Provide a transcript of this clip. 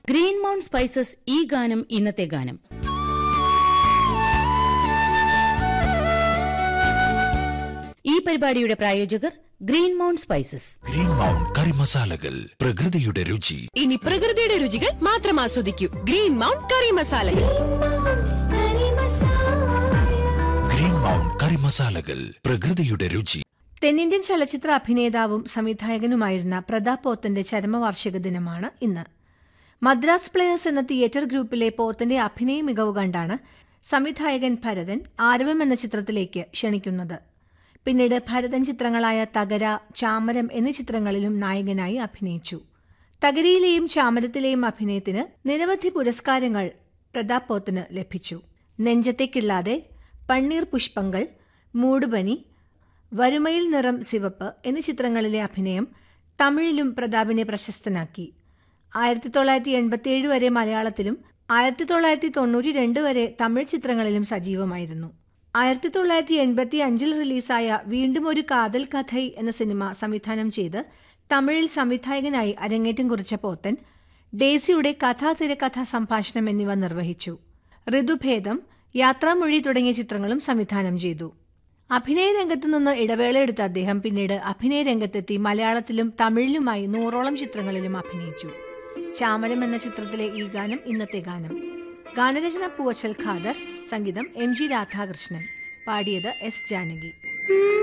green mount spices ഈ ഗാനം ഇന്നത്തെ ഗാനം ഈ പരിപാടിയുടെ പ്രായോജകർ green mount spices green mount curry മസാലകൾ പ്രകൃതിയുടെ രുചി ഇനി പ്രകൃതിയുടെ രുചികൾ മാത്രം ആസ്വദിക്കൂ ഗ്രീൻ മൗണ്ട് കറി മസാലകൾ ഗ്രീൻ മൗണ്ട് കറി മസാലകൾ പ്രകൃതിയുടെ രുചി തെന്നിന്ത്യൻ ചലച്ചിത്ര അഭിനേതാവും സംവിധായകനുമായിരുന്ന പ്രതാപ് പോത്തന്റെ ചരമവാർഷിക ദിനമാണ് ഇന്ന് മദ്രാസ് പ്ലേയേഴ്സ് എന്ന തിയേറ്റർ ഗ്രൂപ്പിലെ പോത്തന്റെ അഭിനയ മികവ് കണ്ടാണ് സംവിധായകൻ ഭരതൻ ആരവം എന്ന ചിത്രത്തിലേക്ക് ക്ഷണിക്കുന്നത് പിന്നീട് ഭരതൻ ചിത്രങ്ങളായ തകര ചാമരം എന്നീ ചിത്രങ്ങളിലും നായകനായി അഭിനയിച്ചു തകരയിലെയും ചാമരത്തിലെയും അഭിനയത്തിന് നിരവധി പുരസ്കാരങ്ങൾ പ്രതാപ് പോത്തിന് ലഭിച്ചു നെഞ്ചത്തേക്കില്ലാതെ പണ്ണീർ പുഷ്പങ്ങൾ മൂടുപണി വരുമയിൽ നിറം സിവപ്പ് എന്നീ ചിത്രങ്ങളിലെ അഭിനയം തമിഴിലും പ്രതാപിനെ പ്രശസ്തനാക്കി ആയിരത്തി തൊള്ളായിരത്തി എൺപത്തിയേഴ് വരെ മലയാളത്തിലും ആയിരത്തി തൊള്ളായിരത്തി തൊണ്ണൂറ്റി രണ്ട് വരെ തമിഴ് ചിത്രങ്ങളിലും സജീവമായിരുന്നു ആയിരത്തി തൊള്ളായിരത്തി എൺപത്തി അഞ്ചിൽ റിലീസായ വീണ്ടും ഒരു കാതൽ കഥൈ എന്ന സിനിമ സംവിധാനം ചെയ്ത് തമിഴിൽ സംവിധായകനായി അരങ്ങേറ്റം കുറിച്ച പോത്തൻ ഡേസിയുടെ കഥാ തിരക്കഥാ സംഭാഷണം എന്നിവ നിർവഹിച്ചു ഋതുഭേദം യാത്രാമൊഴി തുടങ്ങിയ ചിത്രങ്ങളും സംവിധാനം ചെയ്തു അഭിനയ രംഗത്തു നിന്ന് ഇടവേള എടുത്ത അദ്ദേഹം പിന്നീട് അഭിനയ രംഗത്തെത്തി മലയാളത്തിലും തമിഴിലുമായി നൂറോളം ചിത്രങ്ങളിലും അഭിനയിച്ചു ചാമരം എന്ന ചിത്രത്തിലെ ഈ ഗാനം ഇന്നത്തെ ഗാനം ഗാനരചന പൂവച്ചൽ ഖാദർ സംഗീതം എം ജി രാധാകൃഷ്ണൻ പാടിയത് എസ് ജാനകി